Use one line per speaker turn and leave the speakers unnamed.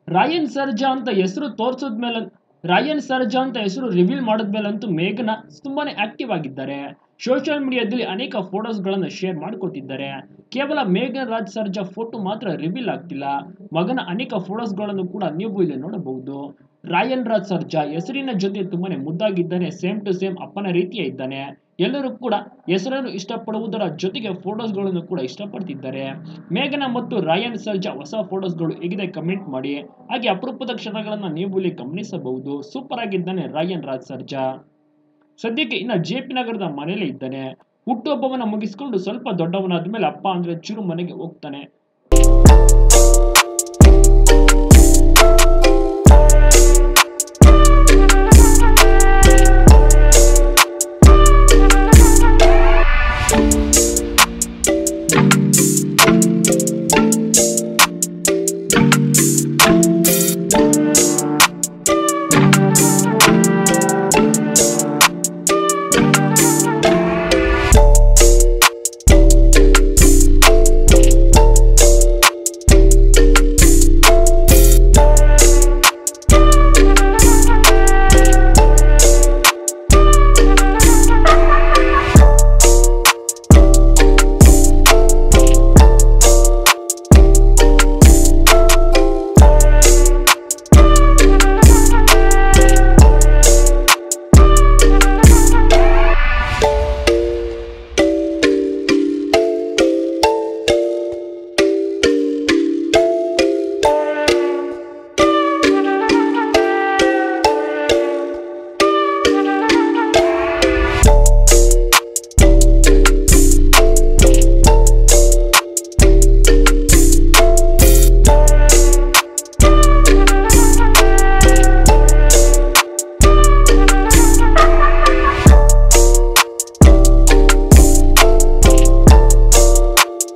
ರಾಯನ್ ಸರ್ಜಾ ಅಂತ ಹೆಸರು ತೋರ್ಸದ್ಮೇಲೆ ರಾಯನ್ ಸರ್ಜಾ ಅಂತ ಹೆಸರು ರಿವೀಲ್ ಮಾಡಿದ್ಮೇಲಂತೂ ಮೇಘನ ತುಂಬಾನೇ ಆಕ್ಟಿವ್ ಆಗಿದ್ದಾರೆ ಸೋಷಿಯಲ್ ಮೀಡಿಯಾದಲ್ಲಿ ಅನೇಕ ಫೋಟೋಸ್ಗಳನ್ನು ಶೇರ್ ಮಾಡ್ಕೊತಿದ್ದಾರೆ ಕೇವಲ ಮೇಘನ್ ರಾಜ್ ಸರ್ಜಾ ಫೋಟೋ ಮಾತ್ರ ರಿವೀಲ್ ಆಗ್ತಿಲ್ಲ ಮಗನ ಅನೇಕ ಫೋಟೋಸ್ಗಳನ್ನು ಕೂಡ ನೀವು ಇಲ್ಲಿ ನೋಡಬಹುದು ರಾಯನ್ ರಾಜ್ ಸರ್ಜಾ ಹೆಸರಿನ ಜೊತೆ ತುಂಬಾನೇ ಮುದ್ದಾಗಿದ್ದಾನೆ ಸೇಮ್ ಟು ಸೇಮ್ ಅಪ್ಪನ ರೀತಿಯೇ ಇದ್ದಾನೆ ಎಲ್ಲರೂ ಕೂಡ ಹೆಸರನ್ನು ಇಷ್ಟಪಡುವುದರ ಜೊತೆಗೆ ಫೋಟೋಸ್ಗಳನ್ನು ಕೂಡ ಇಷ್ಟಪಡ್ತಿದ್ದಾರೆ ಮೇಘನ ಮತ್ತು ರಾಯನ್ ಸರ್ಜಾ ಹೊಸ ಫೋಟೋಸ್ಗಳು ಹೇಗಿದೆ ಕಮೆಂಟ್ ಮಾಡಿ ಹಾಗೆ ಅಪರೂಪದ ಕ್ಷಣಗಳನ್ನು ನೀವು ಇಲ್ಲಿ ಗಮನಿಸಬಹುದು ಸೂಪರ್ ಆಗಿದ್ದಾನೆ ರಾಯನ್ ರಾಜ್ ಸರ್ಜಾ ಸದ್ಯಕ್ಕೆ ಇನ್ನ ಜೆ ಪಿ ನಗರದ ಮನೆಯಲ್ಲೇ ಇದ್ದಾನೆ ಹುಟ್ಟುಹಬ್ಬವನ್ನ ಮುಗಿಸ್ಕೊಂಡು ಸ್ವಲ್ಪ ದೊಡ್ಡವನಾದ್ಮೇಲೆ ಅಪ್ಪ ಅಂದ್ರೆ ಚಿರು ಮನೆಗೆ ಹೋಗ್ತಾನೆ